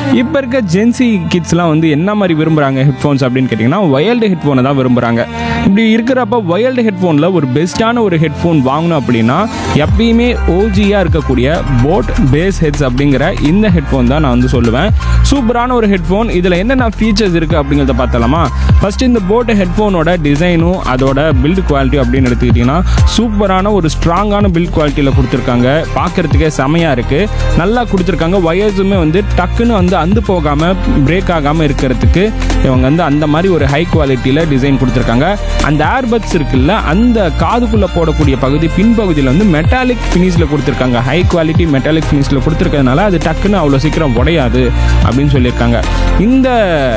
இப்போ இருக்க ஜென்சி கிட்ஸ்லாம் வந்து என்ன மாதிரி விரும்புகிறாங்க ஹெட்ஃபோன்ஸ் அப்படின்னு கேட்டிங்கன்னா ஒயல்டு ஹெட்ஃபோனை தான் விரும்புகிறாங்க இப்படி இருக்கிறப்ப ஒயல்டு ஹெட்ஃபோனில் ஒரு பெஸ்ட்டான ஒரு ஹெட்ஃபோன் வாங்கணும் அப்படின்னா எப்பயுமே ஓஜியாக இருக்கக்கூடிய போட் பேஸ் ஹெட்ஸ் அப்படிங்கிற இந்த ஹெட்ஃபோன் தான் நான் வந்து சொல்லுவேன் சூப்பரான ஒரு ஹெட்ஃபோன் இதில் என்னென்ன ஃபீச்சர்ஸ் இருக்குது அப்படிங்கிறத பார்த்தலாமா ஃபஸ்ட்டு இந்த போட் ஹெட்ஃபோனோட டிசைனும் அதோட பில்ட் குவாலிட்டி அப்படின்னு எடுத்துக்கிட்டிங்கன்னா சூப்பரான ஒரு ஸ்ட்ராங்கான பில்ட் குவாலிட்டியில் கொடுத்துருக்காங்க பார்க்குறதுக்கே செமையாக இருக்குது நல்லா கொடுத்துருக்காங்க ஒயர்ஸுமே வந்து டக்குன்னு வந்து அந்து போகாமல் பிரேக் ஆகாமல் இருக்கிறதுக்கு இவங்க வந்து அந்த மாதிரி ஒரு ஹை குவாலிட்டியில் டிசைன் கொடுத்துருக்காங்க அந்த ஏர்பட்ஸ் இருக்குல்ல அந்த காதுக்குள்ளே போடக்கூடிய பகுதி பின்பகுதியில் வந்து மெட்டாலிக் ஃபினிஷில் கொடுத்துருக்காங்க ஹை குவாலிட்டி மெட்டாலிக் ஃபினிஷில் கொடுத்துருக்கறதுனால அது டக்குன்னு அவ்வளோ சீக்கிரம் உடையாது அப்படின்னு சொல்லியிருக்காங்க இந்த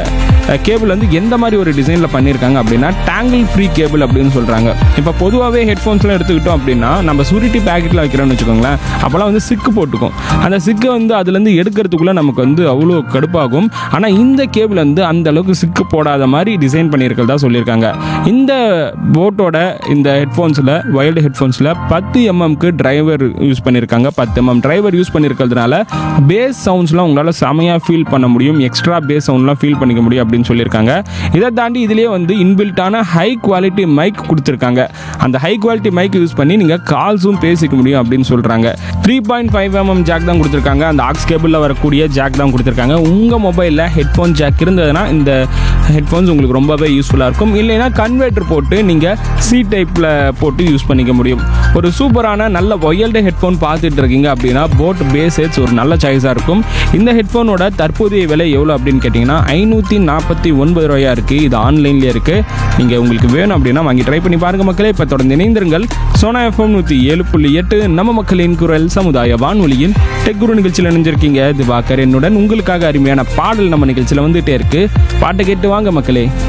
கேபிள் வந்து எந்த மாதிரி ஒரு டிசைனில் பண்ணியிருக்காங்க அப்படின்னா டேங்கிள் ஃப்ரீ கேபிள் அப்படின்னு சொல்கிறாங்க இப்போ பொதுவாகவே ஹெட்ஃபோன்ஸ்லாம் எடுத்துக்கிட்டோம் அப்படின்னா நம்ம சுருட்டி பேக்கெட்டில் வைக்கிறோம்னு வச்சுக்கோங்களேன் அப்போல்லாம் வந்து சிக்கு போட்டுக்கும் அந்த சிக்கை வந்து அதுலேருந்து எடுக்கிறதுக்குள்ளே நமக்கு வந்து அவ்வளோ கடுப்பாகும் ஆனால் இந்த கேபிள் வந்து அந்த அளவுக்கு சிக்கு போடாத மாதிரி டிசைன் பண்ணியிருக்கிறதா சொல்லியிருக்காங்க இந்த போட்டோட இந்த ஹெட்ஃபோன்ஸில் வைல்டு ஹெட்ஃபோன்ஸில் பத்து எம்எம்க்கு டிரைவர் யூஸ் பண்ணியிருக்காங்க பத்து எம்எம் டிரைவர் யூஸ் பண்ணியிருக்கிறதுனால பேஸ் சவுண்ட்ஸ்லாம் உங்களால் செமையாக ஃபீல் பண்ண முடியும் எக்ஸ்ட்ரா பேஸ் சவுண்ட்லாம் ஃபீல் பண்ணிக்க முடியும் அப்படின்னு சொல்லியிருக்காங்க இதை தாண்டி இதுலேயே வந்து இன்பில்ட்டான ஹை குவாலிட்டி மைக் கொடுத்துருக்காங்க அந்த ஹை குவாலிட்டி மைக் யூஸ் பண்ணி நீங்கள் கால்ஸும் பேசிக்க முடியும் அப்படின்னு சொல்கிறாங்க three point five MM jack தான் கொடுத்துருக்காங்க அந்த ஆக்ஸ் கேபிளில் வரக்கூடிய ஜாக் தான் கொடுத்துருக்காங்க உங்கள் மொபைலில் ஹெட்ஃபோன் ஜாக் இருந்ததுன்னா இந்த ஹெட்ஃபோன்ஸ் உங்களுக்கு ரொம்பவே யூஸ்ஃபுல்லாக இருக்கும் இல்லைன்னா கன்வெர்ட்டர் போட்டு நீங்கள் சி டைப்பில் போட்டு யூஸ் பண்ணிக்க முடியும் ஒரு சூப்பரான நல்ல ஒயல்டு ஹெட்ஃபோன் பார்த்துட்டு இருக்கீங்க அப்படின்னா போட் பேஸ் ஹெட்ஸ் ஒரு நல்ல சாய்ஸாக இருக்கும் இந்த ஹெட்ஃபோனோட தற்போதைய விலை எவ்வளோ அப்படின்னு கேட்டிங்கன்னா ஐநூற்றி நாற்பத்தி ஒன்பது ரூபாயா இருக்குது இது ஆன்லைன்லேயே இருக்குது நீங்கள் உங்களுக்கு வேணும் அப்படின்னா வாங்கி ட்ரை பண்ணி பாருங்க மக்களே இப்போ தொடர்ந்து இணைந்திருங்கள் சோனா எஃப்எம் நூற்றி ஏழு புள்ளி எட்டு நம்ம மக்களின் குரல் சமுதாய வானொலியின் டெக் குரு நிகழ்ச்சியில் இணைஞ்சிருக்கீங்க திவாகர் என்னுடன் உங்களுக்காக அருமையான பாடல் நம்ம நிகழ்ச்சியில் வந்துட்டே இருக்கு பாட்டை கேட்டு வாங்க மக்களே